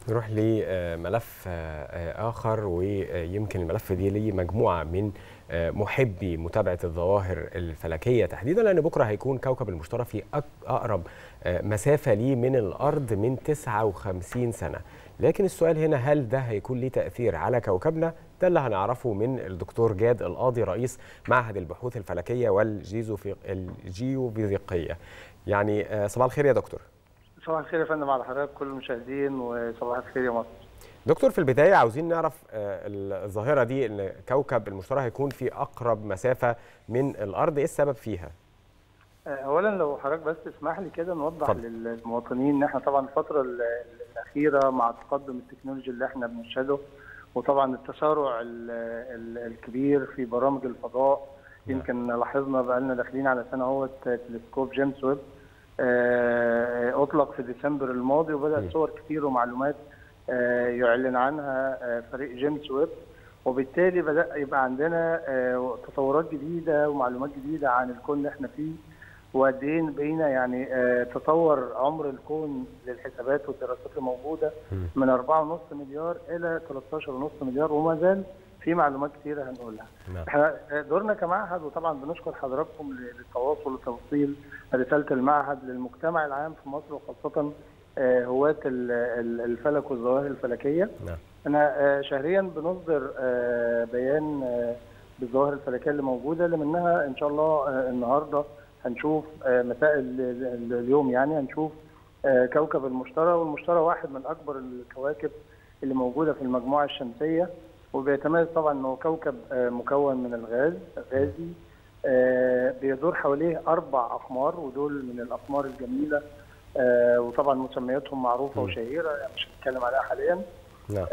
نروح لملف آخر ويمكن الملف دي ليه مجموعة من محبي متابعة الظواهر الفلكية تحديدا لأن بكرة هيكون كوكب المشتري في أقرب مسافة ليه من الأرض من 59 سنة لكن السؤال هنا هل ده هيكون ليه تأثير على كوكبنا ده اللي هنعرفه من الدكتور جاد القاضي رئيس معهد البحوث الفلكية والجيوفيزيقية يعني صباح الخير يا دكتور صباح الخير يا فندم على حضرتك كل المشاهدين وصباح الخير يا مصر دكتور في البدايه عاوزين نعرف الظاهره دي ان كوكب المشتري هيكون في اقرب مسافه من الارض ايه السبب فيها اولا لو حضرتك بس تسمح لي كده نوضح فضل. للمواطنين ان احنا طبعا الفتره الاخيره مع تقدم التكنولوجي اللي احنا بنشهده وطبعا التسارع الكبير في برامج الفضاء يمكن لاحظنا بقى لنا داخلين على سنه هو تلسكوب جيمس ويب اطلق في ديسمبر الماضي وبدات صور كتير ومعلومات يعلن عنها فريق جيمس ويب وبالتالي بدا يبقى عندنا تطورات جديده ومعلومات جديده عن الكون اللي احنا فيه وقد ايه بقينا يعني تطور عمر الكون للحسابات والدراسات الموجوده من 4.5 مليار الى 13.5 مليار وما زال في معلومات كثيره هنقولها. نعم. احنا دورنا كمعهد وطبعا بنشكر حضراتكم للتواصل وتوصيل رساله المعهد للمجتمع العام في مصر وخاصه هواة الفلك والظواهر الفلكيه. نعم. انا شهريا بنصدر بيان بالظواهر الفلكيه اللي موجوده اللي منها ان شاء الله النهارده هنشوف مساء اليوم يعني هنشوف كوكب المشتري والمشتري واحد من اكبر الكواكب اللي موجوده في المجموعه الشمسيه وبيتميز طبعا انه كوكب مكون من الغاز غازي بيدور حواليه اربع اقمار ودول من الاقمار الجميله وطبعا مسمياتهم معروفه وشهيره يعني مش هنتكلم عليها حاليا لا.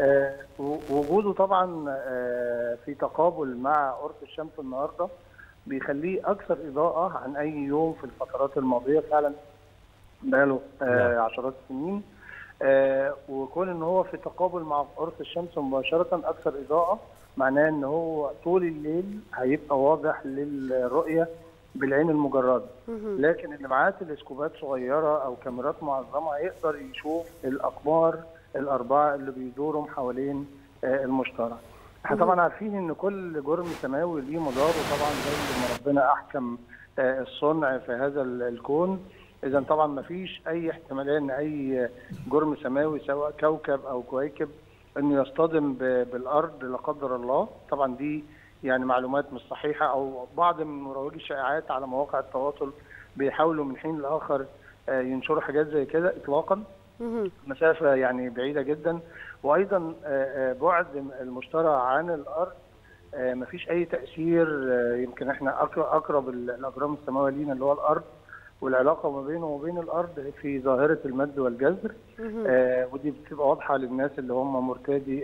وجوده طبعا في تقابل مع قرص الشمس النهارده بيخليه اكثر اضاءه عن اي يوم في الفترات الماضيه فعلا بقاله عشرات السنين آه وكون ان هو في تقابل مع قرص الشمس مباشره اكثر اضاءه معناه ان هو طول الليل هيبقى واضح للرؤيه بالعين المجرده لكن اللي معاه تلسكوبات صغيره او كاميرات معظمه هيقدر يشوف الاقمار الاربعه اللي بيدوروا حوالين آه المشتري احنا طبعا عارفين ان كل جرم سماوي ليه مدار وطبعا زي ما ربنا احكم آه الصنع في هذا الكون اذا طبعا ما فيش اي احتماليه ان اي جرم سماوي سواء كوكب او كويكب انه يصطدم بالارض لا قدر الله طبعا دي يعني معلومات مش صحيحه او بعض من مروجي الشائعات على مواقع التواصل بيحاولوا من حين لاخر ينشروا حاجات زي كده اطلاقا مسافه يعني بعيده جدا وايضا بعد المشتري عن الارض ما فيش اي تاثير يمكن احنا اقرب الاجرام السماويه لينا اللي هو الارض والعلاقه ما بينه وبين الارض في ظاهره المد والجزر آه ودي بتبقى واضحه للناس اللي هم مرتادي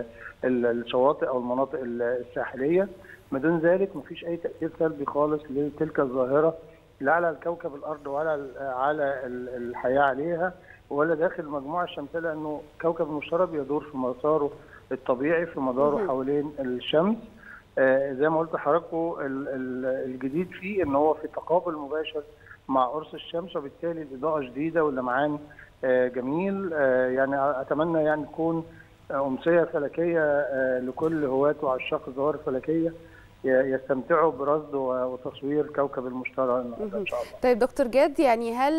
الشواطئ او المناطق الساحليه ما دون ذلك ما فيش اي تاثير سلبي خالص لتلك الظاهره لا على الكوكب الارض ولا على الحياه عليها ولا داخل المجموعه الشمسيه لانه كوكب المشتري بيدور في مساره الطبيعي في مداره حوالين الشمس آه زي ما قلت لحضراتكم الجديد فيه ان هو في تقابل مباشر مع قرص الشمس وبالتالي الاضاءه جديده واللمعان جميل يعني اتمنى يعني تكون امسيه فلكيه لكل هواة وعشاق الظواهر الفلكيه يستمتعوا برصد وتصوير كوكب المشتري النهارده ان شاء الله. طيب دكتور جاد يعني هل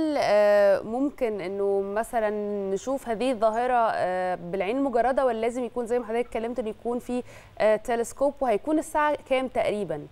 ممكن انه مثلا نشوف هذه الظاهره بالعين المجرده ولا لازم يكون زي ما حضرتك اتكلمت انه يكون في تلسكوب وهيكون الساعه كام تقريبا؟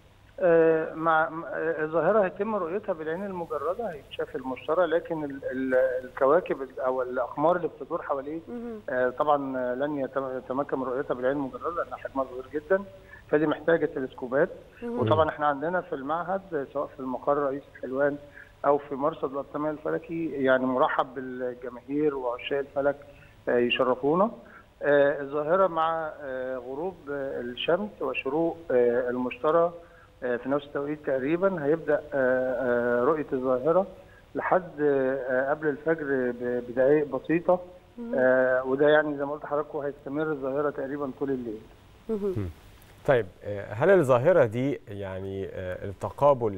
مع الظاهره هيتم رؤيتها بالعين المجرده هيتشاف المشتري لكن ال ال الكواكب او الاقمار اللي بتدور حواليه طبعا لن يتمكن رؤيتها بالعين المجرده لانها حجمها صغير جدا فدي محتاجه تلسكوبات وطبعا احنا عندنا في المعهد سواء في المقر رئيس حلوان او في مرصد الابطميه الفلكي يعني مرحب بالجماهير وعشاق الفلك يشرفونا الظاهره مع غروب الشمس وشروق المشتري في نفس التوقيت تقريبا هيبدا رؤيه الظاهره لحد قبل الفجر بدقائق بسيطه وده يعني زي ما قلت لحضراتكم هيستمر الظاهره تقريبا طول الليل. طيب هل الظاهره دي يعني التقابل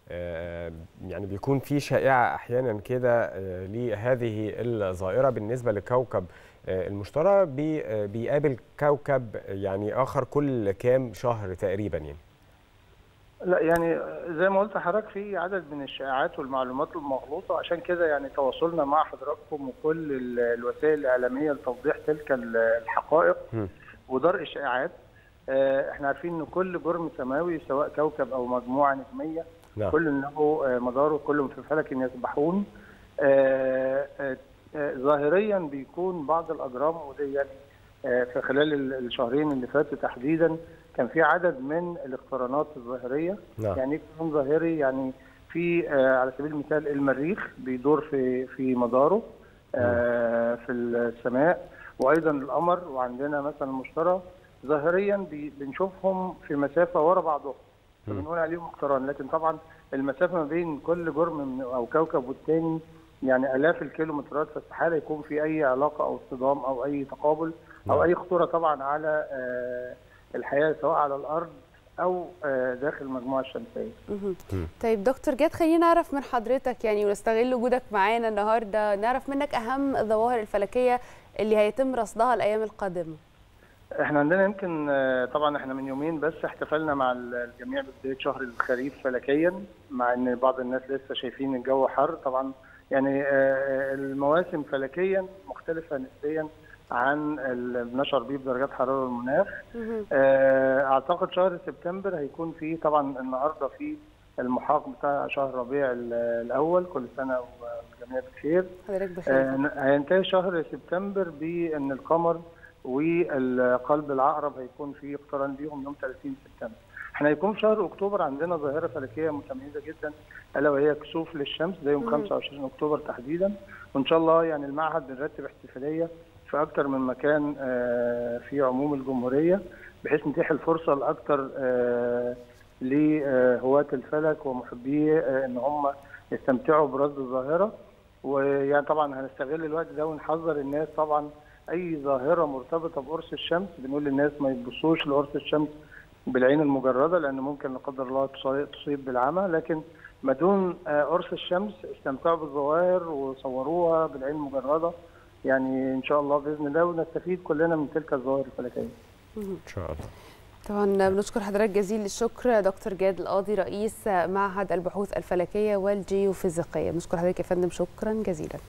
يعني بيكون في شائعه احيانا كده لهذه الظاهره بالنسبه لكوكب المشتري بي بيقابل كوكب يعني اخر كل كام شهر تقريبا يعني لا يعني زي ما قلت لحضرتك في عدد من الشائعات والمعلومات المغلوطه عشان كده يعني تواصلنا مع حضراتكم وكل الوسائل الاعلاميه لتوضيح تلك الحقائق م. ودرء الشائعات احنا عارفين ان كل جرم سماوي سواء كوكب او مجموعه نجميه نعم. كل له مداره كلهم في فلك يسبحون ظاهريا بيكون بعض الاجرام ودي في خلال الشهرين اللي فاتوا تحديدا كان في عدد من الاقترانات الظاهريه نعم. يعني اقتران ظاهري يعني في على سبيل المثال المريخ بيدور في في مداره في السماء وايضا القمر وعندنا مثلا المشتري ظاهريا بنشوفهم في مسافه ورا بعضهم فبنقول عليهم اقتران لكن طبعا المسافه ما بين كل جرم او كوكب والتاني يعني الاف الكيلومترات فاستحاله يكون في اي علاقه او اصطدام او اي تقابل او اي خطوره طبعا على الحياه سواء على الارض او داخل المجموعه الشمسيه. طيب دكتور جاد خلينا نعرف من حضرتك يعني ونستغل وجودك معانا النهارده نعرف منك اهم الظواهر الفلكيه اللي هيتم رصدها الايام القادمه. احنا عندنا يمكن طبعا احنا من يومين بس احتفلنا مع الجميع ببدايه شهر الخريف فلكيا مع ان بعض الناس لسه شايفين الجو حر طبعا يعني المواسم فلكيا مختلفه نسبيا عن اللي بنشعر بيه بدرجات حراره المناخ اعتقد شهر سبتمبر هيكون فيه طبعا النهارده في المحاق بتاع شهر ربيع الاول كل سنه والجميع بخير حضرتك بخير هينتهي شهر سبتمبر بان القمر وقلب العقرب هيكون في اقتران بيهم يوم 30 سبتمبر. احنا هيكون في شهر اكتوبر عندنا ظاهره فلكيه متميزه جدا الا وهي كسوف للشمس ده يوم 25 اكتوبر تحديدا وان شاء الله يعني المعهد بنرتب احتفاليه في اكثر من مكان في عموم الجمهوريه بحيث نتيح الفرصه لاكثر لهواة الفلك ومحبيه ان هم يستمتعوا برصد الظاهره ويعني طبعا هنستغل الوقت ده ونحذر الناس طبعا اي ظاهره مرتبطه بقرص الشمس بنقول للناس ما يبصوش لقرص الشمس بالعين المجرده لان ممكن لا قدر الله تصيب بالعمى لكن ما دون قرص الشمس استمتعوا بالظواهر وصوروها بالعين المجرده يعني ان شاء الله باذن الله ونستفيد كلنا من تلك الظواهر الفلكيه. ان شاء الله. طبعا بنشكر حضرتك جزيل الشكر دكتور جاد القاضي رئيس معهد البحوث الفلكيه والجيوفيزيقيه بنشكر حضرتك يا فندم شكرا جزيلا